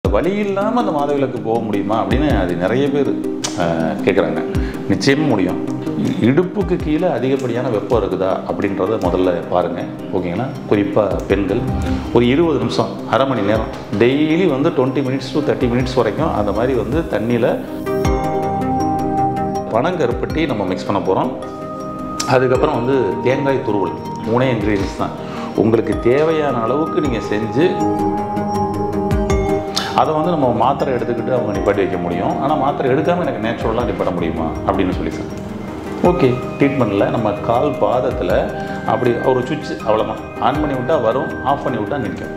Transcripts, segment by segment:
வலி இல்லாமல் அந்த மாதவிலக்கு போக முடியுமா அப்படின்னு அது நிறைய பேர் கேட்குறாங்க நிச்சயமாக முடியும் இ- இடுப்புக்கு கீழே அதிகப்படியான வெப்பம் இருக்குதா அப்படின்றத முதல்ல பாருங்கள் ஓகேங்களா குறிப்பாக பெண்கள் ஒரு இருபது நிமிஷம் அரை மணி நேரம் டெய்லி வந்து twenty minutes to thirty minutes வரைக்கும் அந்த மாதிரி வந்து தண்ணியில் பனங்கருப்பட்டி நம்ம மிக்ஸ் பண்ண போகிறோம் அதுக்கப்புறம் வந்து தேங்காய் துருவல் மூணே இன்க்ரீடியன்ஸ் தான் உங்களுக்கு தேவையான அளவுக்கு நீங்கள் செஞ்சு அதை வந்து நம்ம மாத்திரை எடுத்துக்கிட்டு அவங்க நிப்பாட்டி வைக்க முடியும் ஆனால் மாத்திரை எடுக்காமல் எனக்கு நேச்சுரலாக நிப்பாட்ட முடியுமா அப்படின்னு சொல்லி சார் ஓகே ட்ரீட்மெண்ட்டில் நம்ம கால் பாதத்தில் அப்படி ஒரு சுவிட்ச் அவ்வளோதான் ஆன் பண்ணி விட்டால் வரும் ஆஃப் பண்ணி விட்டால் நிற்கும்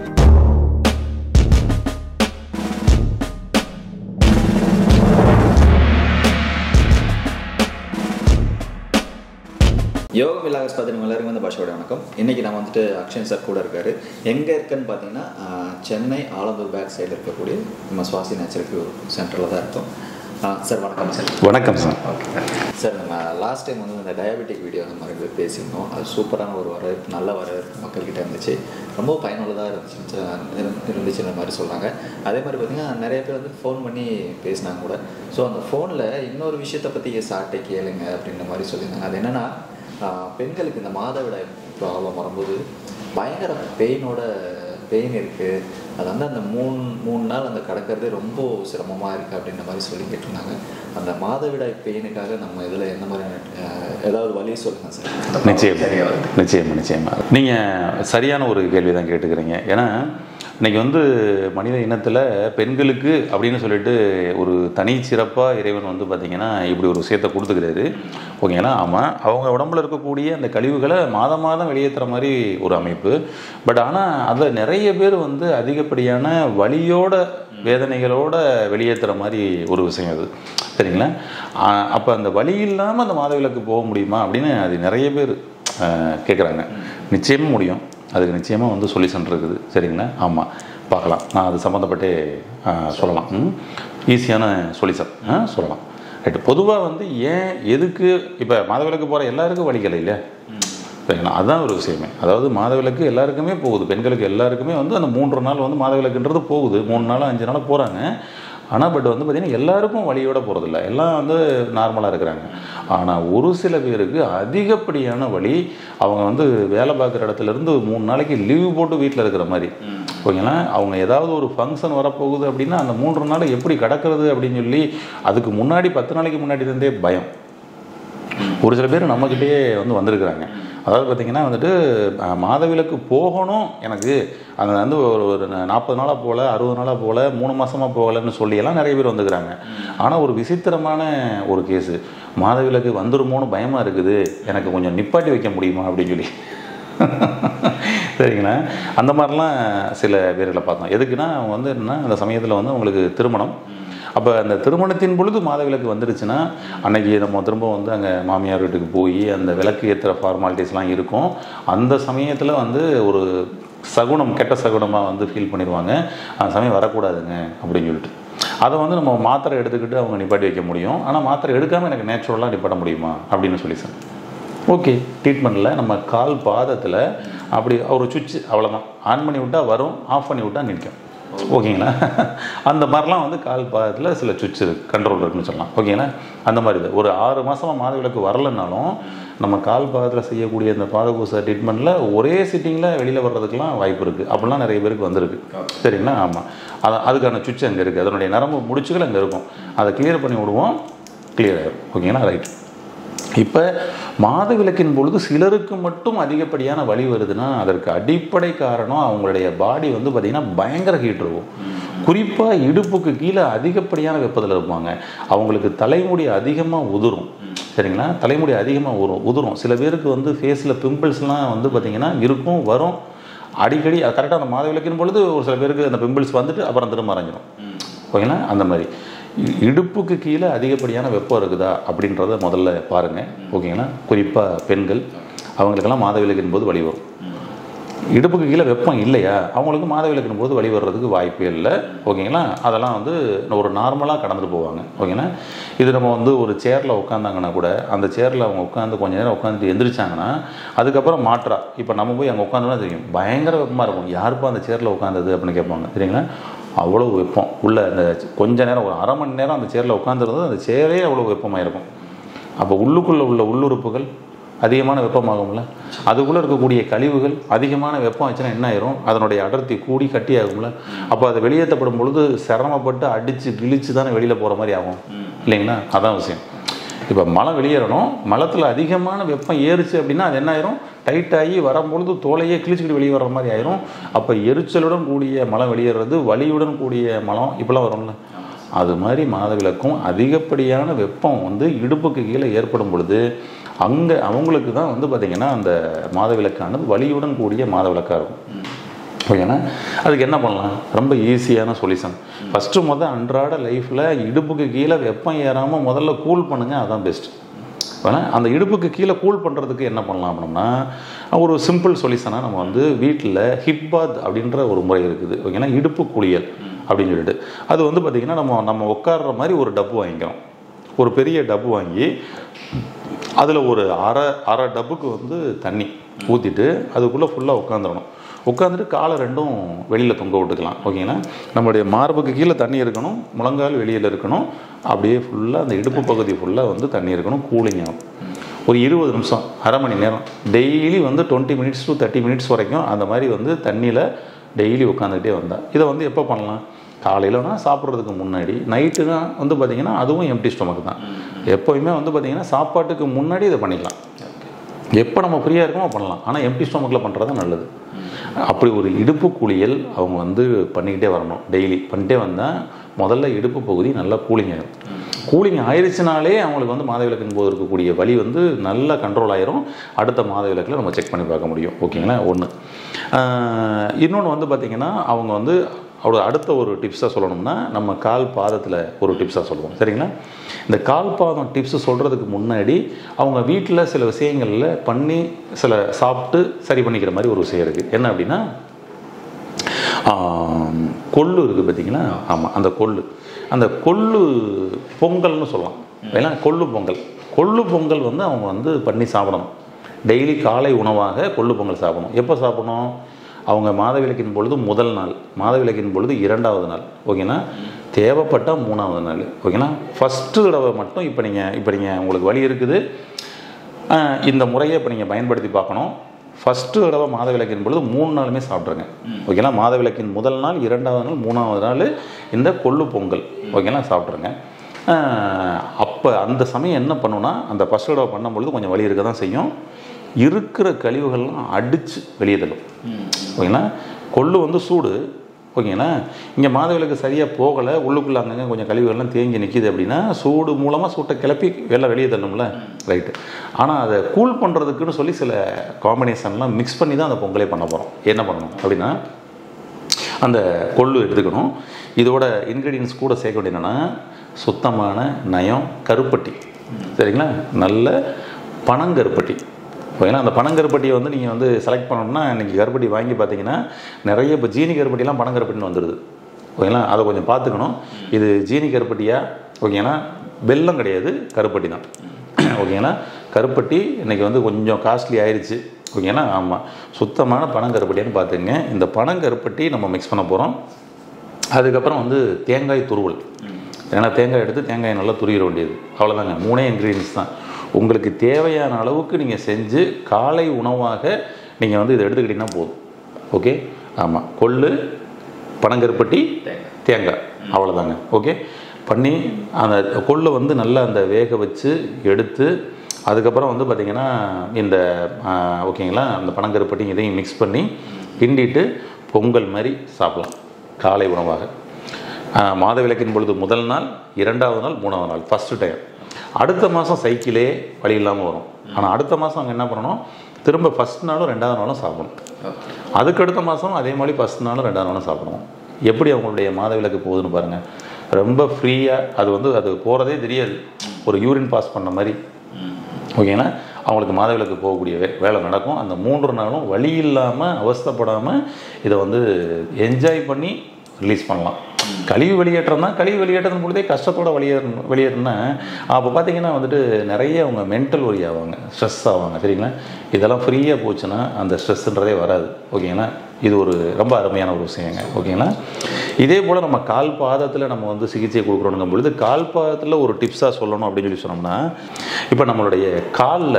யோகம் இல்லாத பார்த்தீங்கன்னா எல்லாருக்கும் வந்து பாஷோட வணக்கம் இன்னைக்கு நான் வந்துட்டு அக்ஷன் சார் கூட இருக்காரு எங்கே இருக்குன்னு பார்த்தீங்கன்னா ஆஹ், சென்னை ஆலந்தூர் பேக் சைடில் இருக்கக்கூடிய நம்ம சுவாசி நேச்சுரல் கியூர் சென்டரில் தான் இருக்கோம் ஆஹ், சார் வணக்கம் சார் வணக்கம் சார் ஓகே சார் நம்ம லாஸ்ட் டைம் வந்து இந்த டயபெட்டிக் வீடியோ அந்த மாதிரி பேசியிருந்தோம் அது சூப்பரான ஒரு வரவேற்பு நல்ல வரவேற்பு மக்கள்கிட்ட இருந்துச்சு ரொம்ப பயனுள்ளதாக இருந்துச்சு இருந்துச்சு இந்த மாதிரி சொல்கிறாங்க அதே மாதிரி பார்த்தீங்கன்னா நிறைய பேர் வந்து ஃபோன் பண்ணி பேசினாங்க கூட ஸோ அந்த ஃபோனில் இன்னொரு விஷயத்தை பற்றி சாட்டை கேளுங்க அப்படின்ற மாதிரி சொல்லியிருந்தாங்க அது என்னென்னா பெண்களுக்கு இந்த மாதவிடாய் ப்ராப்ளம் வரும்போது பயங்கர பெயினோட பெயின் இருக்குது அது வந்து அந்த மூணு மூணு நாள் அந்த கடக்கிறதே ரொம்ப சிரமமாக இருக்குது அப்படின்ற மாதிரி சொல்லி கேட்டிருந்தாங்க அந்த மாதவிடாய் பெயினுக்காக நம்ம இதில் எந்த மாதிரி அஹ், ஏதாவது வழி சொல்லுங்கள் சார் நிச்சயமா நிச்சயமா நிச்சயமா நீங்கள் சரியான ஒரு கேள்வி தான் கேட்டுக்கிறீங்க ஏன்னா இன்னைக்கு வந்து மனித இனத்தில் பெண்களுக்கு அப்படின்னு சொல்லிட்டு ஒரு தனி சிறப்பாக இறைவன் வந்து பார்த்திங்கன்னா இப்படி ஒரு விஷயத்தை கொடுத்துக்கிறாரு ஓகேங்களா ஆமாம் அவங்க உடம்புல இருக்கக்கூடிய அந்த கழிவுகளை மாதம் மாதம் வெளியேற்றுற மாதிரி ஒரு அமைப்பு பட் ஆனால் அதில் நிறைய பேர் வந்து அதிகப்படியான வலியோட வேதனைகளோட வெளியேற்றுற மாதிரி ஒரு விஷயம் அது சரிங்களா அப்போ அந்த வலி இல்லாமல் அந்த மாதவிலக்கு போக முடியுமா அப்படின்னு அது நிறைய பேர் கேட்குறாங்க நிச்சயமாக முடியும் அதுக்கு நிச்சயமாக வந்து சொல்யூஷன் இருக்குது சரிங்களா ஆமாம் பார்க்கலாம் நான் அது சம்மந்தப்பட்டே ஆஹ், சொல்லலாம் ஈஸியான சொல்யூஷன் சொல்லலாம் ரைட்டு பொதுவாக வந்து ஏன் எதுக்கு இப்போ மாதவிலக்கு போகிற எல்லாருக்கும் வலிக்கலை இல்லையா சரிங்களா அதுதான் ஒரு விஷயமே அதாவது மாதவிலக்கு எல்லாருக்குமே போகுது பெண்களுக்கு எல்லாருக்குமே வந்து அந்த மூன்று நாள் வந்து மாதவிலக்குன்றது போகுது மூணு நாள் அஞ்சு நாள் போகிறாங்க ஆனால் பட் வந்து பார்த்திங்கன்னா எல்லாருக்கும் வழியோட போகிறதில்ல எல்லாம் வந்து நார்மலாக இருக்கிறாங்க ஆனால் ஒரு சில பேருக்கு அதிகப்படியான வழி அவங்க வந்து வேலை பார்க்குற இடத்துல இருந்து மூணு நாளைக்கு லீவு போட்டு வீட்டில் இருக்கிற மாதிரி ஓகேங்களா அவங்க ஏதாவது ஒரு ஃபங்க்ஷன் வரப்போகுது அப்படின்னா அந்த மூன்று நாள் எப்படி கடக்கிறது அப்படின்னு சொல்லி அதுக்கு முன்னாடி பத்து நாளைக்கு முன்னாடி இருந்தே பயம் ஒரு சில பேர் நம்மக்கிட்டேயே வந்து வந்திருக்கிறாங்க அதாவது பார்த்திங்கன்னா வந்துட்டு அஹ், மாதவிலக்கு போகணும் எனக்கு அது வந்து ஒரு ஒரு நாற்பது நாளாக போகல அறுபது நாளாக போகல மூணு மாதமாக போகலைன்னு சொல்லியெல்லாம் நிறைய பேர் வந்துக்கிறாங்க ஆனால் ஒரு விசித்திரமான ஒரு கேஸு மாதவிலக்கு வந்துருமோன்னு பயமாக இருக்குது எனக்கு கொஞ்சம் நிப்பாட்டி வைக்க முடியுமா அப்படின்னு சொல்லி சரிங்களா அந்த மாதிரிலாம் சில பேர்களை பார்த்தோம் எதுக்குன்னா அவங்க வந்து என்னன்னா அந்த சமயத்தில் வந்து அவங்களுக்கு திருமணம் அப்போ அந்த திருமணத்தின் பொழுது மாதவிலக்கு வந்துருச்சுன்னா அன்னைக்கு நம்ம திரும்ப வந்து அங்கே மாமியார் வீட்டுக்கு போய் அந்த விளக்கு ஏற்றுற ஃபார்மாலிட்டிஸ்லாம் இருக்கும் அந்த சமயத்தில் வந்து ஒரு சகுனம் கெட்ட சகுனமாக வந்து ஃபீல் பண்ணிடுவாங்க அந்த சமயம் வரக்கூடாதுங்க அப்படின்னு சொல்லிட்டு அதை வந்து நம்ம மாத்திரை எடுத்துக்கிட்டு அவங்க நிப்பாட்டி வைக்க முடியும் ஆனால் மாத்திரை எடுக்காமல் எனக்கு நேச்சுரலாக நிப்பாட்ட முடியுமா அப்படின்னு சொல்லி சார் ஓகே ட்ரீட்மெண்ட்டில் நம்ம கால் பாதத்தில் அப்படி ஒரு சுவிட்ச் அவ்வளோதான் ஆன் பண்ணி விட்டால் வரும் ஆஃப் பண்ணி விட்டால் நிற்கும் ஓகேங்களா அந்த மாதிரிலாம் வந்து கால் பாதத்தில் சில சுவிட்ச் இருக்கு கண்ட்ரோல் இருக்குன்னு சொல்லலாம் ஓகேங்களா அந்த மாதிரி இது ஒரு ஆறு மாதமாக மாதவிலக்கு வரலைன்னாலும் நம்ம கால் பாதத்தில் செய்யக்கூடிய இந்த பாதகூச ட்ரீட்மெண்ட்டில் ஒரே சிட்டிங்கில் வெளியில் வர்றதுக்கெலாம் வாய்ப்பு இருக்குது அப்படிலாம் நிறைய பேருக்கு வந்திருக்கு சரிங்களா ஆமாம் அது அதுக்கான சுவிட்ச் அங்கே இருக்குது அதனுடைய நரம்பு முடிச்சுகள் அங்கே இருக்கும் அதை கிளியர் பண்ணி விடுவோம் கிளியர் ஆகிடும் ஓகேங்களா ரைட் இப்போ மாதவிலக்கின் பொழுது சிலருக்கு மட்டும் அதிகப்படியான வலி வருதுன்னா அதற்கு அடிப்படை காரணம் அவங்களுடைய பாடி வந்து பார்த்திங்கன்னா பயங்கர ஹீட் இருக்கும் குறிப்பாக இடுப்புக்கு கீழே அதிகப்படியான வெப்பத்தில் இருப்பாங்க அவங்களுக்கு தலைமுடி அதிகமாக உதிரும் சரிங்களா தலைமுடி அதிகமாக உரும் உதிரும் சில பேருக்கு வந்து ஃபேஸில் பிம்பிள்ஸ்லாம் வந்து பார்த்திங்கன்னா இருக்கும் வரும் அடிக்கடி அது கரெக்டாக அந்த மாதவிலக்கின் பொழுது ஒரு சில பேருக்கு அந்த பிம்பிள்ஸ் வந்துட்டு அப்புறம் திரும்ப மறைஞ்சிரும் ஓகேங்களா அந்த மாதிரி இ- இடுப்புக்கு கீழே அதிகப்படியான வெப்பம் இருக்குதா அப்படின்றத முதல்ல பாருங்கள் ஓகேங்களா குறிப்பாக பெண்கள் அவங்களுக்கெல்லாம் மாதவிலக்கின் போது வழி வரும் இடுப்புக்கு கீழே வெப்பம் இல்லையா அவங்களுக்கு மாதவிலக்கின் போது வழி வர்றதுக்கு வாய்ப்பே இல்லை ஓகேங்களா அதெல்லாம் வந்து ஒரு நார்மலாக கடந்துட்டு போவாங்க ஓகேங்களா இது நம்ம வந்து ஒரு சேரில் உட்காந்தாங்கன்னா கூட அந்த சேரில் அவங்க உட்காந்து கொஞ்ச நேரம் உட்காந்துட்டு எந்திரிச்சாங்கன்னா அதுக்கப்புறம் மாற்றா இப்போ நம்ம போய் அங்கே உட்காந்தோம்னா தெரியும் பயங்கர வெப்பமாக இருக்கும் யாருப்பா அந்த சேரில் உட்காந்தது அப்படின்னு கேட்பாங்க சரிங்களா அவ்வளோ வெப்பம் உள்ள அந்த கொஞ்ச நேரம் ஒரு அரை மணி நேரம் அந்த சேரில் உட்காந்துருந்தது அந்த சேரே அவ்வளோ வெப்பமாக இருக்கும் அப்போ உள்ளுக்குள்ளே உள்ள உள்ளுறுப்புகள் அதிகமான வெப்பமாகும்ல அதுக்குள்ளே இருக்கக்கூடிய கழிவுகள் அதிகமான வெப்பம் ஆச்சுன்னா என்ன ஆயிரும் அதனுடைய அடர்த்தி கூடி கட்டி ஆகும்ல அப்போ அது வெளியேற்றப்படும் பொழுது சிரமப்பட்டு அடித்து கிழிச்சு தானே வெளியில் போகிற மாதிரி ஆகும் இல்லைங்களா அதான் விஷயம் இப்போ மலம் வெளியேறணும் மலத்தில் அதிகமான வெப்பம் ஏறுச்சு அப்படின்னா அது என்ன ஆயிரும் டைட் ஆகி வரும்பொழுது தோலையே கிழிச்சிக்கிட்டு வெளியே வர்ற மாதிரி ஆயிரும் அப்போ எரிச்சலுடன் கூடிய மலம் வெளியேறது வலியுடன் கூடிய மலம் இப்படிலாம் வரும்ல அது மாதிரி மாதவிலக்கும் அதிகப்படியான வெப்பம் வந்து இடுப்புக்கு கீழே ஏற்படும் பொழுது அங்கே அவங்களுக்கு தான் வந்து பார்த்திங்கன்னா அந்த மாதவிலக்கானது வலியுடன் கூடிய மாதவிலக்காக இருக்கும் ஓகேண்ணா அதுக்கு என்ன பண்ணலாம் ரொம்ப ஈஸியான சொல்யூஷன் ஃபஸ்ட்டு முதல் அன்றாட லைஃப்பில் இடுப்புக்கு கீழே வெப்பம் ஏறாமல் முதல்ல கூல் பண்ணுங்கள் அதான் பெஸ்ட் வேணா அந்த இடுப்புக்கு கீழே கூல் பண்ணுறதுக்கு என்ன பண்ணலாம் அப்படின்னா ஒரு சிம்பிள் சொல்யூஷனாக நம்ம வந்து வீட்டில் ஹிப்பாத் அப்படின்ற ஒரு முறை இருக்குது ஓகேங்களா இடுப்பு குளியல் அப்படின்னு சொல்லிட்டு அது வந்து பார்த்திங்கன்னா நம்ம நம்ம உட்கார்ற மாதிரி ஒரு டப்பு வாங்கிக்கிறோம் ஒரு பெரிய டப்பு வாங்கி அதில் ஒரு அரை அரை டப்புக்கு வந்து தண்ணி ஊற்றிட்டு அதுக்குள்ளே ஃபுல்லாக உட்காந்துடணும் உட்காந்துட்டு காலை ரெண்டும் வெளியில் தொங்க விட்டுக்கலாம் ஓகேங்களா நம்மளுடைய மார்புக்கு கீழே தண்ணி இருக்கணும் முழங்கால் வெளியில் இருக்கணும் அப்படியே ஃபுல்லாக அந்த இடுப்பு பகுதி ஃபுல்லாக வந்து தண்ணி இருக்கணும் கூலிங் ஆகும் ஒரு இருபது நிமிஷம் அரை மணி நேரம் டெய்லி வந்து twenty minutes to thirty minutes வரைக்கும் அந்த மாதிரி வந்து தண்ணியில் டெய்லி உட்காந்துக்கிட்டே வந்தேன் இதை வந்து எப்போ பண்ணலாம் காலையிலனா சாப்பிட்றதுக்கு முன்னாடி நைட்டுனா வந்து பார்த்திங்கன்னா அதுவும் எம்டி ஸ்டொமக் தான் எப்போயுமே வந்து பார்த்திங்கன்னா சாப்பாட்டுக்கு முன்னாடி இதை பண்ணிக்கலாம் எப்போ நம்ம ஃப்ரீயாக இருக்கோமோ பண்ணலாம் ஆனால் எம்டி ஸ்டொமக்கில் பண்ணுறது தான் நல்லது அப்படி ஒரு இடுப்பு குளியல் அவங்க வந்து பண்ணிக்கிட்டே வரணும் டெய்லி பண்ணிட்டே வந்தால் முதல்ல இடுப்பு பகுதி நல்லா கூலிங் ஆகிடும் கூலிங் ஆயிடுச்சுனாலே அவங்களுக்கு வந்து மாதவிலக்கின் போது இருக்கக்கூடிய வலி வந்து நல்லா கண்ட்ரோல் ஆயிரும் அடுத்த மாதவிலக்கில் நம்ம செக் பண்ணி பார்க்க முடியும் ஓகேங்களா ஒன்று இன்னொன்று வந்து பார்த்திங்கன்னா அவங்க வந்து அவரோட அடுத்த ஒரு டிப்ஸாக சொல்லணும்னா நம்ம கால் பாதத்தில் ஒரு டிப்ஸாக சொல்லுவோம் சரிங்களா இந்த கால் பாதம் டிப்ஸ் சொல்கிறதுக்கு முன்னாடி அவங்க வீட்டில் சில விஷயங்களில் பண்ணி சில சாப்பிட்டு சரி பண்ணிக்கிற மாதிரி ஒரு விஷயம் இருக்குது என்ன அப்படின்னா ஆம், கொள்ளு இருக்குது பார்த்தீங்களா ஆமாம் அந்த கொள்ளு அந்த கொள்ளு பொங்கல்னு சொல்லலாம் ஏன்னா கொள்ளு பொங்கல் கொள்ளு பொங்கல் வந்து அவங்க வந்து பண்ணி சாப்பிடணும் டெய்லி காலை உணவாக கொள்ளு பொங்கல் சாப்பிடணும் எப்போ சாப்பிடணும் அவங்க மாதவிலக்கின் பொழுது முதல் நாள் மாதவிலக்கின் பொழுது இரண்டாவது நாள் ஓகேனா தேவைப்பட்டால் மூணாவது நாள் ஓகேனா ஃபஸ்ட்டு தடவை மட்டும் இப்போ நீங்கள் இப்போ நீங்கள் உங்களுக்கு வழி இருக்குது ஆஹ் இந்த முறையை இப்போ நீங்கள் பயன்படுத்தி பார்க்கணும் ஃபஸ்ட்டு தடவை மாதவிலக்கின் பொழுது மூணு நாளுமே சாப்பிட்ருங்க ஓகேங்களா மாதவிலக்கின் முதல் நாள் இரண்டாவது நாள் மூணாவது நாள் இந்த கொள்ளு பொங்கல் ஓகேங்களா சாப்பிட்ருங்க அப்போ அந்த சமயம் என்ன பண்ணுன்னா அந்த ஃபஸ்ட் தடவை பண்ணும் பொழுது கொஞ்சம் வலி இருக்க தான் செய்யும் இருக்கிற கழிவுகள்லாம் அடித்து வெளியே தள்ளும் ஓகேங்களா கொள்ளு வந்து சூடு ஓகேங்களா இங்கே மாதவிலக்கு சரியாக போகலை உள்ளுக்குள்ளே அங்கங்கே கொஞ்சம் கழிவுகள்லாம் தேங்கி நிற்கிது அப்படின்னா சூடு மூலமாக சூட்டை கிளப்பி வெளில வெளியே தள்ளும்ல ரைட்டு ஆனால் அதை கூல் பண்ணுறதுக்குன்னு சொல்லி சில காம்பினேஷன்லாம் மிக்ஸ் பண்ணி தான் அந்த பொங்கலே பண்ண போகிறோம் என்ன பண்ணணும் அப்படின்னா அந்த கொள்ளு எடுத்துக்கணும் இதோட இன்க்ரீடியன்ஸ் கூட சேர்க்க வேண்டியது என்னென்னா சுத்தமான நயம் கருப்பட்டி சரிங்களா நல்ல பனங்கருப்பட்டி ஓகேங்களா அந்த பனங்கருப்பட்டியை வந்து நீங்கள் வந்து செலக்ட் பண்ணணும்னா இன்றைக்கி கருப்பட்டி வாங்கி பார்த்தீங்கன்னா நிறைய இப்போ ஜீனி கருப்பட்டிலாம் பனங்கருப்பட்டின்னு வந்துடுது ஓகேங்களா அதை கொஞ்சம் பார்த்துக்கணும் இது ஜீனி கருப்பட்டியா ஓகேங்களா வெல்லம் கிடையாது கருப்பட்டி தான் ஓகேங்களா கருப்பட்டி இன்றைக்கி வந்து கொஞ்சம் காஸ்ட்லி ஆயிடுச்சு ஓகேங்களா ஆமாம் சுத்தமான பனங்கருப்பட்டின்னு பார்த்துங்க இந்த பனங்கருப்பட்டி நம்ம மிக்ஸ் பண்ண போகிறோம் அதுக்கப்புறம் வந்து தேங்காய் துருவல் ஏன்னா தேங்காய் எடுத்து தேங்காயை நல்லா துருவிட வேண்டியது அவ்வளோதாங்க மூணே இன்க்ரீடியன்ஸ் தான் உங்களுக்கு தேவையான அளவுக்கு நீங்கள் செஞ்சு காலை உணவாக நீங்கள் வந்து இதை எடுத்துக்கிட்டிங்கன்னா போதும் ஓகே ஆமாம் கொள்ளு பனங்கருப்பட்டி தேங்காய் அவ்வளோதாங்க ஓகே பண்ணி அந்த கொள்ளை வந்து நல்லா அந்த வேக வச்சு எடுத்து அதுக்கப்புறம் வந்து பார்த்திங்கன்னா இந்த ஆ, ஓகேங்களா அந்த பனங்கருப்பட்டி இதையும் மிக்ஸ் பண்ணி கிண்டிட்டு பொங்கல் மாதிரி சாப்பிடலாம் காலை உணவாக ஆ, மாதவிலக்கின் பொழுது முதல் நாள் இரண்டாவது நாள் மூணாவது நாள் ஃபஸ்ட்டு டைம் அடுத்த மாதம் சைக்கிளே வழி இல்லாமல் வரும் ஆனால் அடுத்த மாதம் அவங்க என்ன பண்ணணும் திரும்ப ஃபஸ்ட் நாளும் ரெண்டாவது நாளும் சாப்பிடணும் அதுக்கு அடுத்த மாதம் அதே மாதிரி ஃபஸ்ட் நாளும் ரெண்டாவது நாளும் சாப்பிடணும் எப்படி அவங்களுடைய மாதவிலக்கு போகுதுன்னு பாருங்கள் ரொம்ப ஃப்ரீயாக அது வந்து அது போகிறதே தெரியாது ஒரு யூரின் பாஸ் பண்ண மாதிரி ஓகேங்களா அவங்களுக்கு மாதவிலக்கு போகக்கூடிய வே வேலை நடக்கும் அந்த மூன்று நாளும் வழி இல்லாமல் அவஸ்தைப்படாமல் இதை வந்து என்ஜாய் பண்ணி ரிலீஸ் பண்ணலாம் கழிவு வெளியேற்றம் தான் கழிவு வெளியேற்றத்தின் பொழுதே கஷ்டத்தோட வெளியேறணும் வெளியேறினா அப்போ பார்த்தீங்கன்னா வந்துட்டு நிறைய அவங்க மென்டல் ஒரி ஆவாங்க ஸ்ட்ரெஸ் ஆவாங்க சரிங்களா இதெல்லாம் ஃப்ரீயாக போச்சுன்னா அந்த ஸ்ட்ரெஸ்ன்றதே வராது ஓகேங்களா இது ஒரு ரொம்ப அருமையான ஒரு விஷயங்க ஓகேங்களா இதே போல் நம்ம கால் பாதத்தில் நம்ம வந்து சிகிச்சை கொடுக்குறோங்கும் பொழுது கால் பாதத்தில் ஒரு டிப்ஸாக சொல்லணும் அப்படின்னு சொல்லி சொன்னோம்னா இப்போ நம்மளுடைய காலில்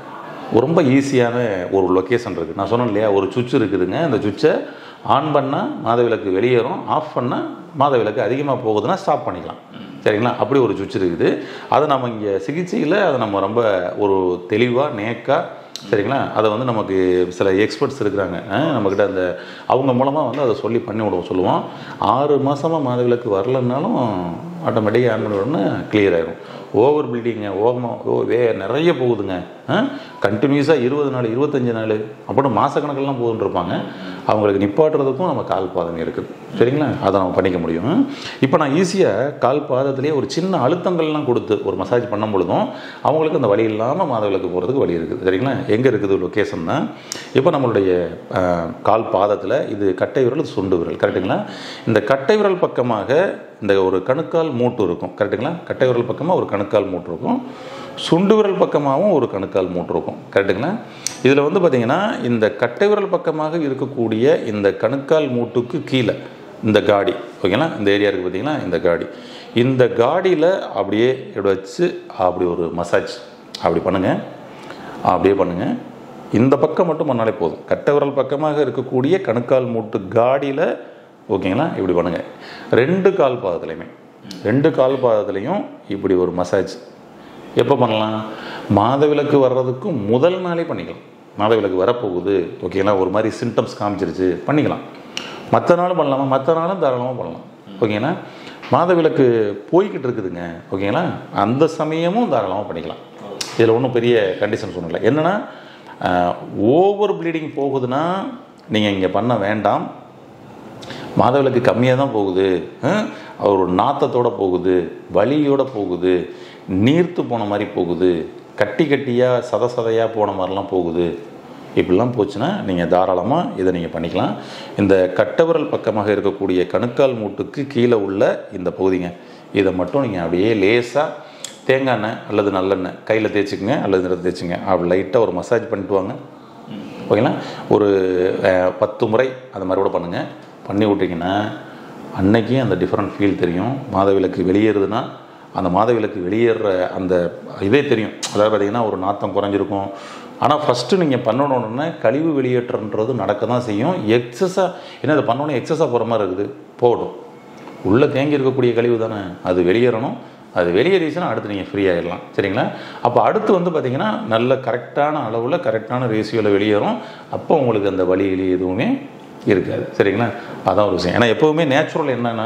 ரொம்ப ஈஸியான ஒரு லொக்கேஷன் இருக்குது நான் சொன்னேன் இல்லையா ஒரு சுவிட்ச் இருக்குதுங்க அந்த சுவிட்சை ஆன் பண்ணால் மாதவிலக்கு வெளியேறும் ஆஃப் பண்ணால் மாதவிலக்கு அதிகமாக போகுதுன்னா ஸ்டாப் பண்ணிக்கலாம் சரிங்களா அப்படி ஒரு சுவிட்ச் இருக்குது அதை நம்ம இங்கே சிகிச்சையில் அதை நம்ம ரொம்ப ஒரு தெளிவாக நேக்காக சரிங்களா அதை வந்து நமக்கு சில எக்ஸ்பர்ட்ஸ் இருக்கிறாங்க அஹ் நம்மக்கிட்ட அந்த அவங்க மூலமாக வந்து அதை சொல்லி பண்ணி விடுவோம் சொல்லுவோம் ஆறு மாதமாக மாதவிலக்கு வரலன்னாலும் ஆட்டோமேட்டிக்காக ஆன் பண்ணி விடணும்னா கிளியர் ஆயிரும் ஓவர் ப்ளீடிங்க ஓகமாக ஓ வே நிறைய போகுதுங்க கண்டினியூஸாக இருபது நாள் இருபத்தஞ்சு நாள் அப்படின்னு மாதக்கணக்கெல்லாம் போகுதுன்னு இருப்பாங்க அவங்களுக்கு நிப்பாட்டுறதுக்கும் நம்ம கால் பாதம் இருக்குது சரிங்களா அதை நம்ம பண்ணிக்க முடியும் இப்போ நான் ஈஸியாக கால் பாதத்திலேயே ஒரு சின்ன அழுத்தங்கள்லாம் கொடுத்து ஒரு மசாஜ் பண்ணும் பொழுதும் அவங்களுக்கு அந்த வழி இல்லாமல் மாதவிலக்கு போகிறதுக்கு வழி இருக்குது சரிங்களா எங்கே இருக்குது லொக்கேஷன்னா இப்போ நம்மளுடைய அஹ், கால் பாதத்தில் இது கட்டை விரல் இது சுண்டு விரல் கரெக்டுங்களா இந்த கட்டை விரல் பக்கமாக இந்த ஒரு கணுக்கால் மூட்டு இருக்கும் கரெக்டுங்களா கட்டை விரல் பக்கமாக ஒரு கணுக்கால் மூட்டு இருக்கும் சுண்டு விரல் பக்கமாகவும் ஒரு கணுக்கால் மூட்டு இருக்கும் கரெக்டுங்களா இதில் வந்து பார்த்தீங்கன்னா இந்த கட்டை விரல் பக்கமாக இருக்கக்கூடிய இந்த கணுக்கால் மூட்டுக்கு கீழே இந்த காடி ஓகேங்களா இந்த ஏரியா இருக்குது பார்த்தீங்களா இந்த காடி இந்த காடியில் அப்படியே இப்படி வச்சு அப்படி ஒரு மசாஜ் அப்படி பண்ணுங்கள் அப்படியே பண்ணுங்கள் இந்த பக்கம் மட்டும் பண்ணாலே போதும் கட்டை விரல் பக்கமாக இருக்கக்கூடிய கணுக்கால் மூட்டு காடியில் ஓகேங்களா இப்படி பண்ணுங்கள் ரெண்டு கால் பாதத்துலையுமே ரெண்டு கால் பாதத்துலையும் இப்படி ஒரு மசாஜ் எப்போ பண்ணலாம் மாதவிலக்கு வர்றதுக்கு முதல் நாளே பண்ணிக்கலாம் மாதவிலக்கு வரப்போகுது ஓகேங்களா ஒரு மாதிரி சிம்டம்ஸ் காமிச்சிருச்சு பண்ணிக்கலாம் மற்ற நாளும் பண்ணலாமா மற்ற நாளும் தாராளமாக பண்ணலாம் ஓகேங்களா மாதவிலக்கு போய்கிட்டு இருக்குதுங்க ஓகேங்களா அந்த சமயமும் தாராளமாக பண்ணிக்கலாம் இதில் ஒன்றும் பெரிய கண்டிஷன் சொன்னல என்னென்னா ஓவர் ப்ளீடிங் போகுதுன்னா நீங்கள் இங்கே பண்ண வேண்டாம் மாதவிலக்கு கம்மியாக தான் போகுது அஹ், ஒரு நாத்தத்தோட போகுது வலியோட போகுது நீர்த்து போன மாதிரி போகுது கட்டி கட்டியாக சத சதையாக போன மாதிரிலாம் போகுது இப்படிலாம் போச்சுன்னா நீங்கள் தாராளமாக இதை நீங்கள் பண்ணிக்கலாம் இந்த கட்டவிரல் பக்கமாக இருக்கக்கூடிய கணுக்கால் மூட்டுக்கு கீழே உள்ள இந்த பகுதிங்க இதை மட்டும் நீங்கள் அப்படியே லேசாக தேங்காய் எண்ணெய் அல்லது நல்லெண்ணெய் கையில் தேய்ச்சிக்கங்க அல்லது நிறத்தை தேய்ச்சிங்க அப்படி லைட்டாக ஒரு மசாஜ் பண்ணிட்டு வாங்க ஓகேங்களா ஒரு அஹ், பத்து முறை அந்த மாதிரி கூட பண்ணுங்கள் பண்ணி விட்டிங்கன்னா அன்னைக்கே அந்த டிஃப்ரெண்ட் ஃபீல் தெரியும் மாதவிலக்கு வெளியேறுதுன்னா அந்த மாதவிலக்கு வெளியேற அந்த இதே தெரியும் அதாவது பார்த்தீங்கன்னா ஒரு நாத்தம் குறைஞ்சிருக்கும் ஆனால் ஃபஸ்ட்டு நீங்கள் பண்ணணுன்னா கழிவு வெளியேற்றன்றது நடக்க தான் செய்யும் எக்ஸஸாக ஏன்னா அதை பண்ணோன்னே எக்ஸஸாக போகிற மாதிரி இருக்குது போகட்டும் உள்ளே தேங்கி இருக்கக்கூடிய கழிவு தானே அது வெளியேறணும் அது வெளியேறிச்சுன்னா அடுத்து நீங்கள் ஃப்ரீ ஆயிடலாம் சரிங்களா அப்போ அடுத்து வந்து பார்த்தீங்கன்னா நல்ல கரெக்டான அளவில் கரெக்டான ரேஷியோவில் வெளியேறும் அப்போ உங்களுக்கு அந்த வலி கிளி எதுவுமே இருக்காது சரிங்களா அதான் ஒரு விஷயம் ஏன்னா எப்போவுமே நேச்சுரல் என்னென்னா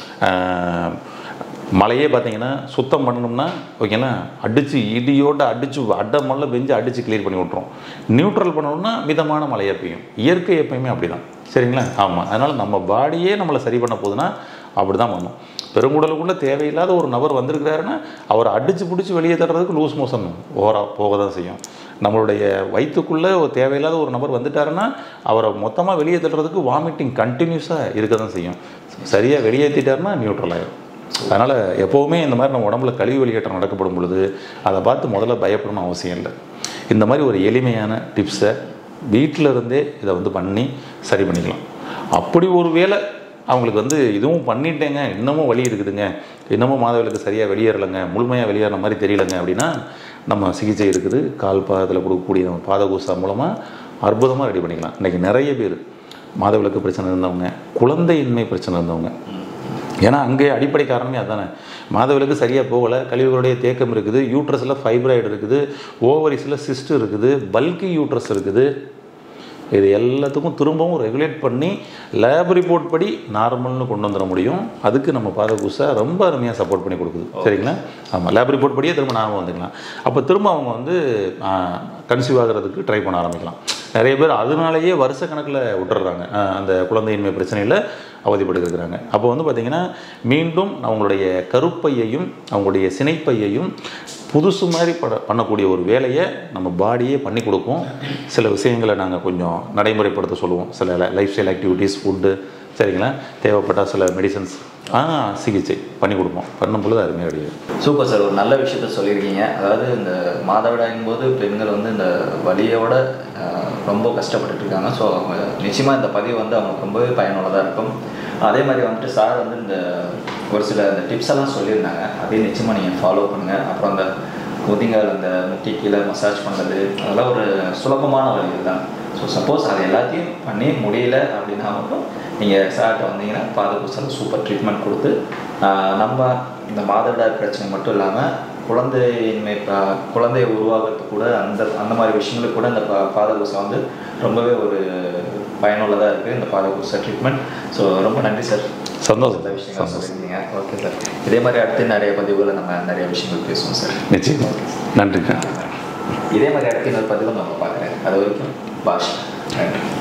மழையே பார்த்தீங்கன்னா சுத்தம் பண்ணணும்னா ஓகேங்களா அடித்து இடியோட அடித்து அடை மல்ல பெஞ்சு அடித்து கிளியர் பண்ணி விட்ருவோம் நியூட்ரல் பண்ணணும்னா மிதமான மழையாக பெய்யும் இயற்கை எப்பயுமே அப்படி தான் சரிங்களா ஆமாம் அதனால் நம்ம பாடியே நம்மளை சரி பண்ண போகுதுன்னா அப்படி தான் பண்ணும் பெருங்குடலுக்குள்ளே தேவையில்லாத ஒரு நபர் வந்திருக்கிறாருன்னா அவரை அடித்து பிடிச்சி வெளியே தர்றதுக்கு லூஸ் மோஷன் ஓரா போக தான் செய்யும் நம்மளுடைய வயிற்றுக்குள்ளே ஒரு தேவையில்லாத ஒரு நபர் வந்துட்டாருன்னா அவரை மொத்தமாக வெளியே தள்ளுறதுக்கு வாமிட்டிங் கண்டினியூஸாக இருக்க தான் செய்யும் சரியாக வெளியேற்றிட்டாருன்னா நியூட்ரல் ஆயிரும் அதனால் எப்போவுமே இந்த மாதிரி நம்ம உடம்புல கழிவு வெளியேற்றம் நடக்கப்படும் பொழுது அதை பார்த்து முதல்ல பயப்படணும் அவசியம் இல்லை இந்த மாதிரி ஒரு எளிமையான டிப்ஸை வீட்டில் இருந்தே இதை வந்து பண்ணி சரி பண்ணிக்கலாம் அப்படி ஒரு வேளை அவங்களுக்கு வந்து இதுவும் பண்ணிட்டேங்க இன்னமும் வலி இருக்குதுங்க இன்னமும் மாதவிலக்கு சரியாக வெளியேறலைங்க முழுமையாக வெளியேற மாதிரி தெரியலங்க அப்படின்னா நம்ம சிகிச்சை இருக்குது கால் பாதத்தில் கொடுக்கக்கூடிய நம்ம பாதகூசா மூலமாக அற்புதமாக ரெடி பண்ணிக்கலாம் இன்றைக்கி நிறைய பேர் மாதவிலக்கு பிரச்சனை இருந்தவங்க குழந்தையின்மை பிரச்சனை இருந்தவங்க ஏன்னா அங்கே அடிப்படை காரணமே அதானே மாதவிலக்கு சரியாக போகலை கழிவுகளுடைய தேக்கம் இருக்குது யூட்ரஸில் ஃபைப்ராய்டு இருக்குது ஓவரிஸில் சிஸ்ட் இருக்குது பல்கி யூட்ரஸ் இருக்குது இது எல்லாத்துக்கும் திரும்பவும் ரெகுலேட் பண்ணி லேப் ரிப்போர்ட் படி நார்மல்னு கொண்டு வந்துட முடியும் அதுக்கு நம்ம பாதகூசா ரொம்ப அருமையாக சப்போர்ட் பண்ணி கொடுக்குது சரிங்களா ஆமாம் லேப் ரிப்போர்ட் படியே திரும்ப நார்மல் வந்துக்கலாம் அப்போ திரும்ப அவங்க வந்து கன்சீவ் ஆகிறதுக்கு ட்ரை பண்ண ஆரம்பிக்கலாம் நிறைய பேர் அதனாலேயே வருஷ கணக்கில் விட்டுறாங்க ஆஹ் அந்த குழந்தையின்மை பிரச்சனையில் அவதிப்பட்டு இருக்கிறாங்க அப்போ வந்து பார்த்திங்கன்னா மீண்டும் அவங்களுடைய கருப்பையையும் அவங்களுடைய சினைப்பையையும் புதுசு மாதிரி பட பண்ணக்கூடிய ஒரு வேலையை நம்ம பாடியே பண்ணி கொடுக்கும் சில விஷயங்களை நாங்கள் கொஞ்சம் நடைமுறைப்படுத்த சொல்லுவோம் சில லைஃப் ஸ்டைல் ஆக்டிவிட்டீஸ் ஃபுட்டு சரிங்களா தேவைப்பட்டால் சில மெடிசன்ஸ் ஆ சிகிச்சை பண்ணி கொடுப்போம் பண்ணும் பொழுது அருமையாக கிடையாது சூப்பர் சார் ஒரு நல்ல விஷயத்த சொல்லியிருக்கீங்க அதாவது இந்த மாதவிடாயின் போது பெண்கள் வந்து இந்த வலியோட அஹ், ரொம்ப கஷ்டப்பட்டுட்டு இருக்காங்க ஸோ அவங்க நிச்சயமாக இந்த பதிவு வந்து அவங்களுக்கு ரொம்பவே பயனுள்ளதாக இருக்கும் அதே மாதிரி வந்துட்டு சார் வந்து இந்த ஒரு சில இந்த டிப்ஸ் எல்லாம் சொல்லியிருந்தாங்க அதையும் நிச்சயமாக நீங்கள் ஃபாலோ பண்ணுங்கள் அப்புறம் அந்த முதிங்கால் அந்த முட்டி கீழே மசாஜ் பண்ணுறது அதெல்லாம் ஒரு சுலபமான வழிகள் தான் ஸோ சப்போஸ் அது எல்லாத்தையும் பண்ணி முடியல அப்படின்னா மட்டும் நீங்கள் சார்கிட்ட வந்தீங்கன்னா பாதபூசல் சூப்பர் ட்ரீட்மெண்ட் கொடுத்து ஆஹ், நம்ம இந்த மாதவிடாய் பிரச்சனை மட்டும் இல்லாமல் குழந்தையின்மை ப- குழந்தை உருவாகிறதுக்கு கூட அந்த அந்த மாதிரி விஷயங்களுக்கு கூட இந்த பா பாதபூசம் வந்து ரொம்பவே ஒரு பயனுள்ளதாக இருக்குது இந்த பாதபூச ட்ரீட்மெண்ட் ஸோ ரொம்ப நன்றி சார் சந்தோஷம் இந்த விஷயங்கள் சந்தோஷம் சொல்லியிருந்தீங்க ஓகே சார் இதே மாதிரி அடுத்து நிறைய பதிவுகளை நம்ம நிறைய விஷயங்கள் பேசுவோம் சார் நிச்சயம் நன்றிங்க இதே மாதிரி அடுத்து இன்னொரு பதிவில் நம்ம பார்க்குறேன் அது வரைக்கும் பாஷ் நன்றி